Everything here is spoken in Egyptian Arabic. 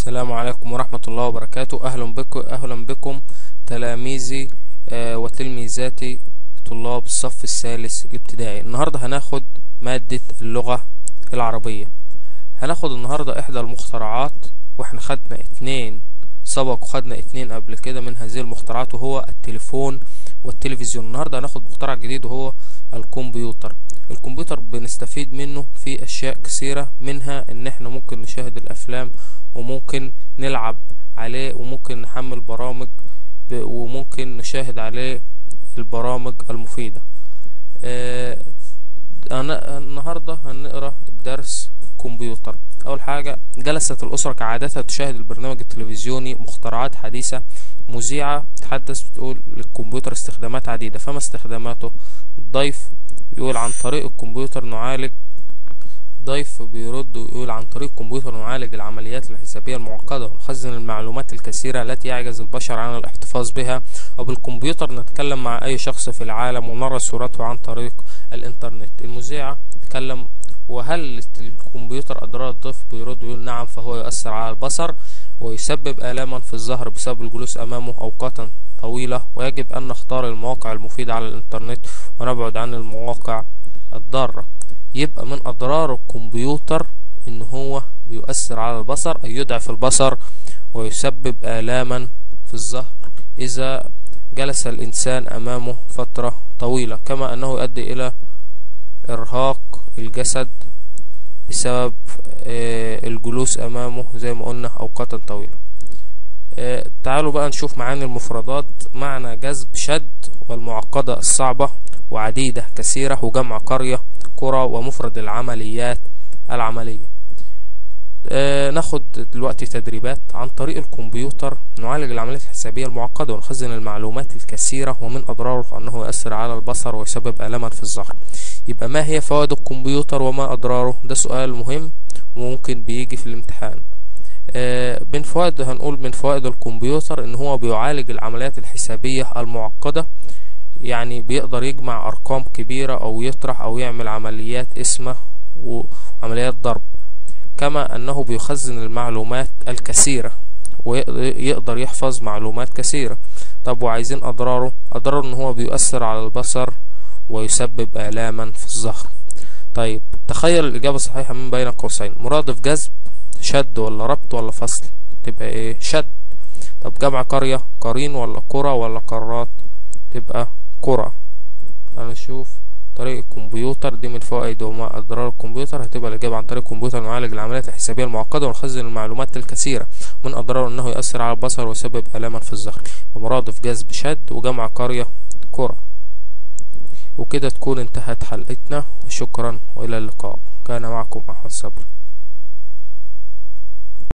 السلام عليكم ورحمة الله وبركاته أهلا بكم أهلا بكم تلاميذي آه، وتلميذاتي طلاب الصف الثالث الابتدائي النهاردة هناخد مادة اللغة العربية هناخد النهاردة إحدى المخترعات واحنا خدنا اتنين سبق وخدنا اتنين قبل كده من هذه المخترعات وهو التليفون والتلفزيون النهاردة هناخد مخترع جديد وهو الكمبيوتر الكمبيوتر بنستفيد منه في اشياء كثيرة منها ان احنا ممكن نشاهد الافلام وممكن نلعب عليه وممكن نحمل برامج ب- وممكن نشاهد عليه البرامج المفيدة آه، أنا النهاردة هنقرا الدرس كمبيوتر أول حاجة جلست الأسرة كعادتها تشاهد البرنامج التلفزيوني مخترعات حديثة مذيعة تحدث بتقول للكمبيوتر استخدامات عديدة فما استخداماته الضيف بيقول عن طريق الكمبيوتر نعالج ضيف بيرد ويقول عن طريق الكمبيوتر نعالج العمليات الحسابية المعقدة ونخزن المعلومات الكثيرة التي يعجز البشر عن الاحتفاظ بها وبالكمبيوتر نتكلم مع أي شخص في العالم ونرى صورته عن طريق الإنترنت المذيعة تكلم وهل الكمبيوتر أضرار الضيف بيرد ويقول نعم فهو يؤثر على البصر ويسبب آلاما في الظهر بسبب الجلوس أمامه أوقاتا طويلة ويجب أن نختار المواقع المفيدة على الإنترنت ونبعد عن المواقع الضارة يبقى من أضرار الكمبيوتر إن هو بيؤثر على البصر أي يضعف البصر ويسبب آلاما في الظهر إذا جلس الإنسان أمامه فترة طويلة كما أنه يؤدي إلى إرهاق الجسد بسبب آه، الجلوس أمامه زي ما قلنا أوقاتا طويلة آه، تعالوا بقى نشوف معاني المفردات معنى جذب شد والمعقدة الصعبة وعديدة كثيرة وجمع قرية قرى ومفرد العمليات العملية آه، ناخد دلوقتي تدريبات عن طريق الكمبيوتر نعالج العمليات الحسابية المعقدة ونخزن المعلومات الكثيرة ومن أضراره أنه يؤثر على البصر ويسبب آلاما في الظهر يبقى ما هي فوائد الكمبيوتر وما أضراره ده سؤال مهم وممكن بيجي في الامتحان آه، من فوائد هنقول من فوائد الكمبيوتر ان هو بيعالج العمليات الحسابية المعقدة يعني بيقدر يجمع ارقام كبيرة او يطرح او يعمل عمليات اسمة وعمليات ضرب كما انه بيخزن المعلومات الكثيرة ويقدر يحفظ معلومات كثيرة طب وعايزين اضراره اضراره ان هو بيؤثر على البصر ويسبب آلاما في الظهر طيب تخيل الإجابة الصحيحة من بين قوسين مرادف جذب شد ولا ربط ولا فصل تبقى ايه شد طب جمع قرية قرين ولا قرى ولا قارات تبقى قرى هنشوف طريق الكمبيوتر دي من فوائد وما أضرار الكمبيوتر هتبقى الإجابة عن طريق الكمبيوتر نعالج العمليات الحسابية المعقدة ونخزن المعلومات الكثيرة من أضراره أنه يؤثر على البصر ويسبب آلاما في الظهر ومرادف جذب شد وجمع قرية قرى وكده تكون انتهت حلقتنا وشكرا وإلى اللقاء كان معكم أحمد صبري